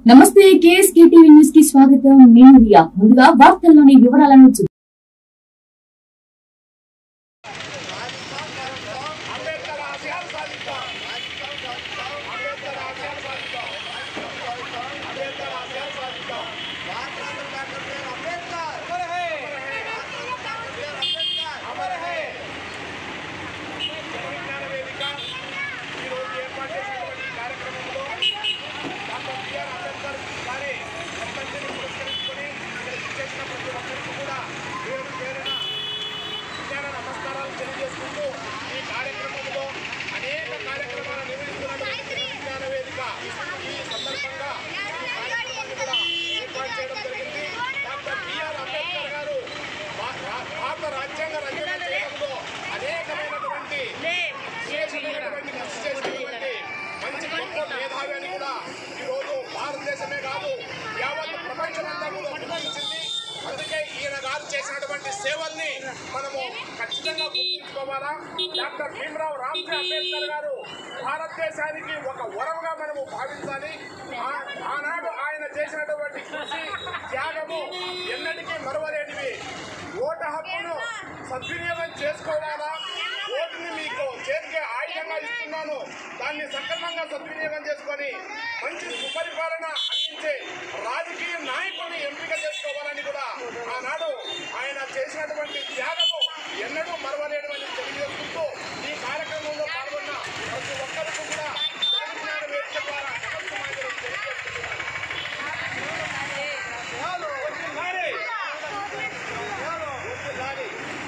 నమస్తే KSK TV news కి స్వాగతం నేను రియా ముందుగా వార్తల్లోని వివరాలను చూ- అంబేద్కర్ ఆశయాలు సాధిస్తాం అంబేద్కర్ ఆశయాలు సాధిస్తాం అంబేద్కర్ ఆశయాలు సాధిస్తాం భారతరత్న డాక్టర్ బిఆర్ అంబేద్కర్ అమర్ హే భారతరత్న డాక్టర్ బిఆర్ అంబేద్కర్ అమర్ హే విజ్ఞాన వేదిక ఈరోజు ఏర్పాటు చేసినటువంటి ఈ కార్యక్రమంలో డాక్టర్ బిఆర్ అంబేద్కర్ గారి వర్ధంతిని పురస్కరించుకొని ఇక్కడికి చేసిన ప్రతి ఒక్కరికి కూడా పేరు పేరున విజ్ఞాన నమస్కారాలు తెలియజేసుకుంటూ ఈ కార్యక్రమంలో అనేక కార్యక్రమాలు నిర్వహిస్తున్నటువంటి విజ్ఞాన వేదిక ఈ సందర్భంగా ఈ కార్యక్రమాన్ని కూడా ఏర్పాటు చేయడం జరిగింది డాక్టర్ బిఆర్ అంబేద్కర్ గారు భా- రా- భారత రాజ్యాంగ రచన చేయడంలో అనేకమైనటువంటి విశేషమైనటువంటి కృషి చేసినటువంటి మంచి గొప్ప మేధావి అని కూడా ఈరోజు భారతదేశమే కాదు యావత్ ప్రపంచమంతా కూడా గుర్తించింది అందుకే ఈయన గారు చేసినటువంటి సేవల్ని మనము ఖచ్చితంగా గుర్తించుకోవాలా డాక్టర్ భీమరావు రామ్జీ అంబేద్కర్ గారు భారతదేశానికి ఒక వరంగా మనము భావించాలి ఆ- ఆనాడు ఆయన చేసినటువంటి కృషి త్యాగము ఎన్నటికీ మరవలేనివి ఓటు హక్కును సద్వినియోగం చేసుకోవాలా ఓటుని మీకు చేతికి ఆయుధంగా ఇస్తున్నాను దాన్ని సక్రమంగా సద్వినియోగం చేసుకొని మంచి సుపరిపాలన అందించే రాజకీయ నాయకుడిని ఎంపిక చేసుకోవాలని కూడా ఆనాడు ఆయన చేసినటువంటి త్యాగము ఎన్నడూ మరవలేనివని తెలియజేసుకుంటూ ఈ కార్యక్రమంలో పాల్గొన్న ప్రతి ఒక్కరికి కూడా తెలంగాణ వేదిక ద్వారా నమస్కారాలు తెలియజేస్తున్నాను. వదిలాలి. వదిలాలి.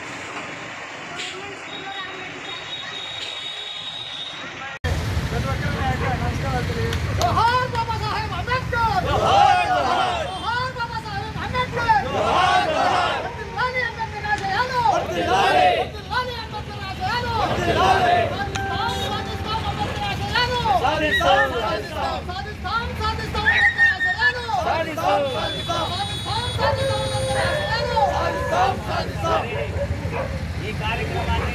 जोहार बाबा साहेब अंबेडकर जोहार जोहार बाबा साहेब अंबेडकर जोहार जोहार वंदनानी अंबेडकर आशयालो वंदनानी वंदनानी अंबेडकर आशयालो वंदनानी साधिस्तान अंबेडकर आशयालो साधिस्तान साधिस्तान साधिस्तान साधिस्तान अंबेडकर आशयालो साधिस्तान साधिस्तान साधिस्तान साधिस्तान अंबेडकर आशयालो साधिस्तान साधिस्तान ఈ కార్యక్రమాన్ని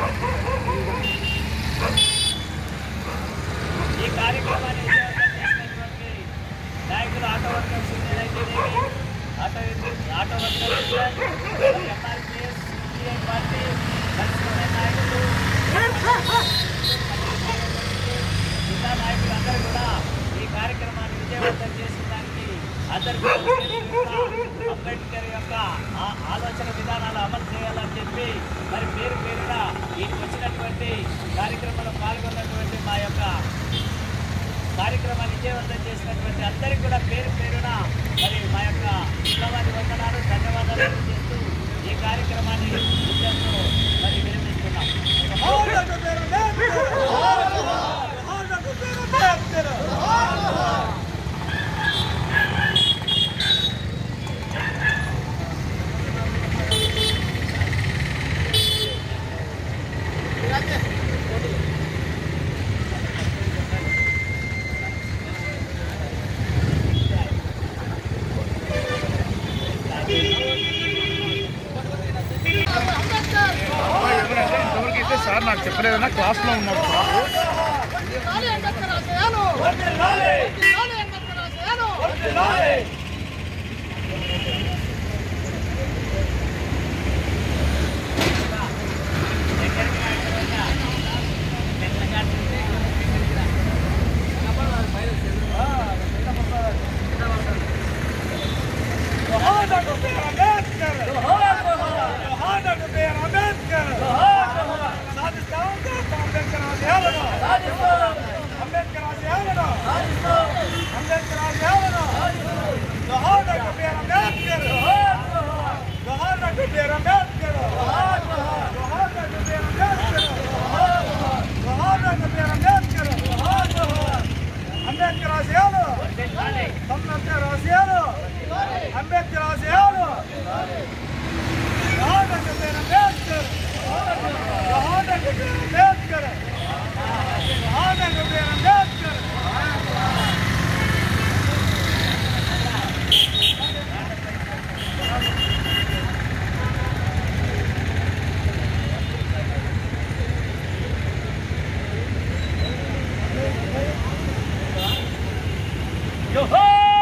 ఈ కార్యక్రమాన్ని విజయవంతం చేసినటువంటి నాయకులు auto workers union auto auto workers union M R P S C P I party కలిసిపోయిన నాయకులు జిల్లా నాయకులు అందరూ కూడా ఈ కార్యక్రమాన్ని విజయవంతం చేసిన దానికి అందరికీ అంబేద్కర్ యొక్క ఆ- ఆలోచన విధానాలు అమలు చేయాలని చెప్పి మరి పేరు పేరున వీటికి వచ్చినటువంటి కార్యక్రమంలో పాల్గొన్నటువంటి మా యొక్క కార్యక్రమాన్ని విజయవంతం చేసినటువంటి అందరికీ కూడా పేరు పేరున మరి మా యొక్క ఉత్సవాన్ని వందనాలు ధన్యవాదాలు తెలియజేస్తూ ఈ కార్యక్రమాన్ని ఇంతతో మరి విరమిస్తున్నాం ఇంతవరకు సార్ నాకు చెప్పలేదన్నా క్లాస్లో ఉన్నాడు वंदनानी अंबेडकर आशयालो वंदनानी अंबेडकर आशयालो అంబేద్కర్ ఆశయాలు అంబేద్కర్ ఆశయాలు అంబేద్కర్ ఆశయాలు జవహర్ డాక్టర్ బిఆర్ అంబేద్కర్ జవహర్ డాక్టర్ బిఆర్ అంబేద్కర్ జవహర్ డాక్టర్ బిఆర్ అంబేద్కర్ జోహార్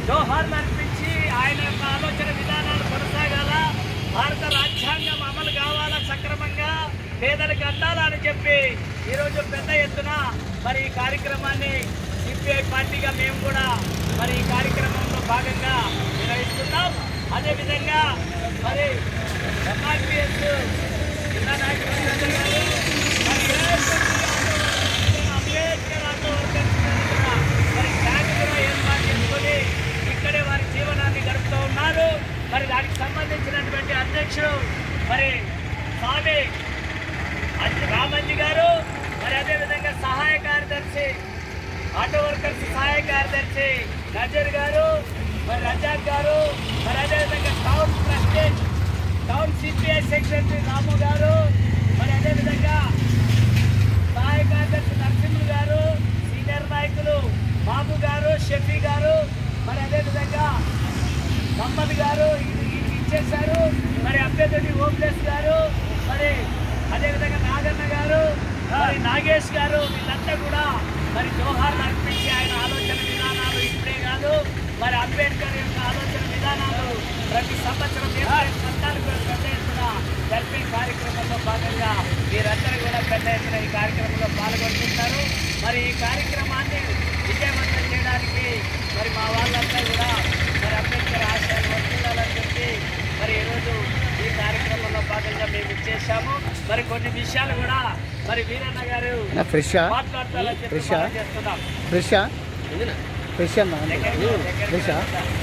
జోహార్లు అర్పించి ఆయన యొక్క ఆలోచన విధానాలు కొనసాగాల భారత రాజ్యాంగం అమలు కావాలా సక్రమంగా పేదలకు అందాలని చెప్పి ఈరోజు పెద్ద ఎత్తున మరి ఈ కార్యక్రమాన్ని సిపిఐ పార్టీగా మేము కూడా మరి ఈ కార్యక్రమంలో భాగంగా నిర్వహిస్తున్నాం అదేవిధంగా మరి ఎంఆర్పిఎస్ జిల్లా నాయకులు గారు మరి అంబేద్కర్ ఆటో వర్కర్స్ కూడా మరి ట్యాంక్ కూడా ఏర్పాటు చేసుకొని ఇక్కడే వారి జీవనాన్ని గడుపుతూ ఉన్నారు మరి దానికి సంబంధించినటువంటి అధ్యక్షుడు మరి స్వామి అజ్- రామంజి గారు మరి అదేవిధంగా సహాయ కార్యదర్శి ఆటో వర్కర్స్ సహాయ కార్యదర్శి నజర్ గారు మరి రజాక్ గారు మరి అదేవిధంగా town president town C P I secretary Ramu garu మరి అదేవిధంగా సహాయ కార్యదర్శి నరసింహులు గారు సీనియర్ నాయకులు బాబు గారు షఫీ గారు మరి అదేవిధంగా మహమ్మద్ గారు ఇది- ఇది ఇచ్చేశారు మరి అభ్యర్థి ఓప్లేస్ గారు మరి అదేవిధంగా నాగన్న గారు మరి నాగేష్ గారు వీళ్ళంతా కూడా మరి జోహార్లు అర్పించి ఆయన ఆలోచన విధానాలు ఇప్పుడే కాదు మరి అంబేద్కర్ యొక్క ఆలోచన విధానాలు ప్రతి సంవత్సరం ఏప్రిల్ పద్నాలుగు పెద్ద ఎత్తున జరిపే కార్యక్రమంలో భాగంగా మీరందరూ కూడా పెద్ద ఎత్తున ఈ కార్యక్రమంలో పాల్గొంటున్నారు మరి ఈ కార్యక్రమాన్ని విజయవంతం చేయడానికి మరి మా వాళ్ళంతా కూడా మరి అంబేద్కర్ ఆశయాలు వర్తిల్లాలని చెప్పి మరి ఈరోజు ఈ కార్యక్రమంలో భాగంగా మేము ఇచ్చేసాము మరి కొన్ని విషయాలు కూడా మరి వీరన్న గారు ఫ్రెషా మాట్లాడతారని చెప్పి ఫ్రెషా? మనం చేస్తున్నాం ఫ్రెషా ఫ్రెష్ అన్న ఫ్రెషా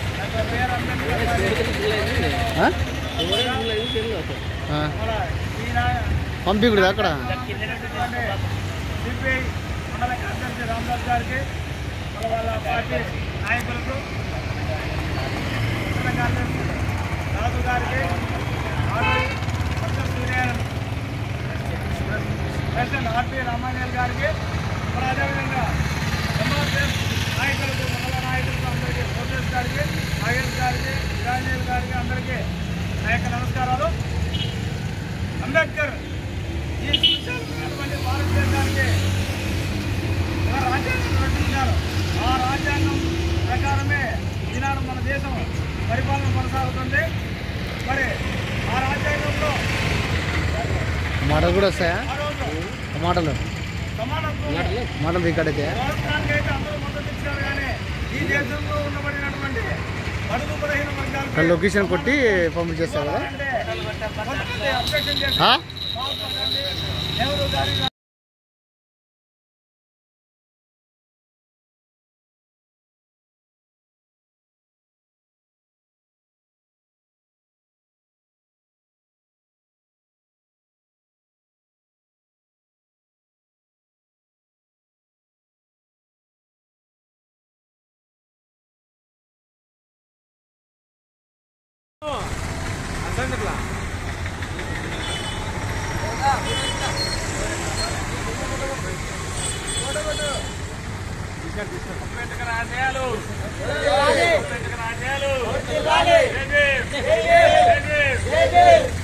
ఆ? ఆ. పంపికుడు అక్కడ సిపిఐ మండల కార్యదర్శి రామదాస్ గారికి వాళ్ళ వాళ్ళ పార్టీ నాయకులకు మండల కార్యదర్శి రాజు గారికి R D worker union president R P Ramanjal గారికి మరి అదేవిధంగా ఎంఆర్పిఎస్ నాయకులకు మండల నాయకులకు అందరికీ ఓటర్స్ గారికి నాగేష్ గారికి ఇరాంజల్ గారికి అందరికీ నా యొక్క నమస్కారాలు అంబేద్కర్ ఈ సువిశాలమైనటువంటి భారతదేశానికి ఒక రాజ్యాంగం రచించారు ఆ రాజ్యాంగం ప్రకారమే ఈనాడు మన దేశం పరిపాలన కొనసాగుతుంది మరి ఆ రాజ్యాంగంలో మాటలు కూడా వస్తాయా ఆ రోజు మాటలు సమానత్వం మాటలు ఇక్కడైతే రాష్ట్రానికి అయితే అందరూ మద్దతు ఇచ్చారు కానీ ఈ దేశంలో ఉండబడినటువంటి అడుగు బలహీన వర్గాలకి ఇక్కడ లొకేషన్ కొట్టి పంపించేస్తారు కదా అంటే కొంతమంది అబ్జెక్షన్ చేసి ఆ? మహాత్మా గాంధీ నెహ్రూ గారి అంబేద్కర్ ఆశయాలు అంబేద్కర్ ఆశయాలు జై భీమ్. జై భీమ్.